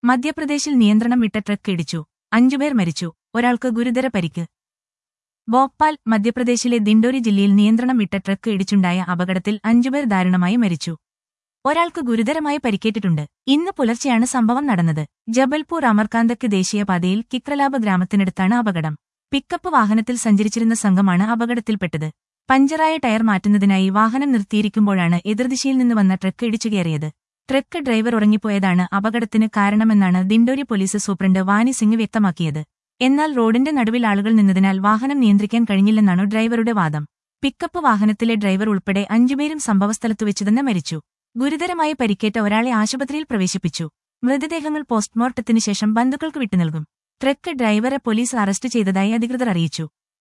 മധ്യപ്രദേശിൽ നിയന്ത്രണം വിട്ട ട്രക്ക് ഇടിച്ചു അഞ്ചുപേർ മരിച്ചു ഒരാൾക്ക് ഗുരുതര പരിക്ക് ഭോപ്പാൽ മധ്യപ്രദേശിലെ ദിണ്ടോരി ജില്ലയിൽ നിയന്ത്രണം വിട്ട ട്രക്ക് ഇടിച്ചുണ്ടായ അപകടത്തിൽ അഞ്ചുപേർ ദാരുണമായി മരിച്ചു ഒരാൾക്ക് ഗുരുതരമായി പരിക്കേറ്റിട്ടുണ്ട് ഇന്ന് പുലർച്ചെയാണ് സംഭവം നടന്നത് ജബൽപൂർ അമർകാന്തക്ക് ദേശീയപാതയിൽ കിക്രലാബ് ഗ്രാമത്തിനടുത്താണ് അപകടം പിക്കപ്പ് വാഹനത്തിൽ സഞ്ചരിച്ചിരുന്ന സംഘമാണ് അപകടത്തിൽപ്പെട്ടത് പഞ്ചറായ ടയർ മാറ്റുന്നതിനായി വാഹനം നിർത്തിയിരിക്കുമ്പോഴാണ് എതിർദിശയിൽ നിന്ന് വന്ന ട്രക്ക് ഇടിച്ചുകയറിയത് ട്രക്ക് ഡ്രൈവർ ഉറങ്ങിപ്പോയതാണ് അപകടത്തിന് കാരണമെന്നാണ് ദിണ്ടോരി പോലീസ് സൂപ്രണ്ട് വാനി സിംഗ് വ്യക്തമാക്കിയത് എന്നാൽ റോഡിന്റെ നടുവിൽ ആളുകൾ നിന്നതിനാൽ വാഹനം നിയന്ത്രിക്കാൻ കഴിഞ്ഞില്ലെന്നാണ് ഡ്രൈവറുടെ വാദം പിക്കപ്പ് വാഹനത്തിലെ ഡ്രൈവർ ഉൾപ്പെടെ അഞ്ചുപേരും സംഭവസ്ഥലത്തു വെച്ചു തന്നെ മരിച്ചു ഗുരുതരമായി പരിക്കേറ്റ ഒരാളെ ആശുപത്രിയിൽ പ്രവേശിപ്പിച്ചു മൃതദേഹങ്ങൾ പോസ്റ്റ്മോർട്ടത്തിനു ശേഷം ബന്ധുക്കൾക്ക് വിട്ടുനൽകും ട്രക്ക് ഡ്രൈവറെ പോലീസ് അറസ്റ്റ് ചെയ്തതായി അധികൃതർ അറിയിച്ചു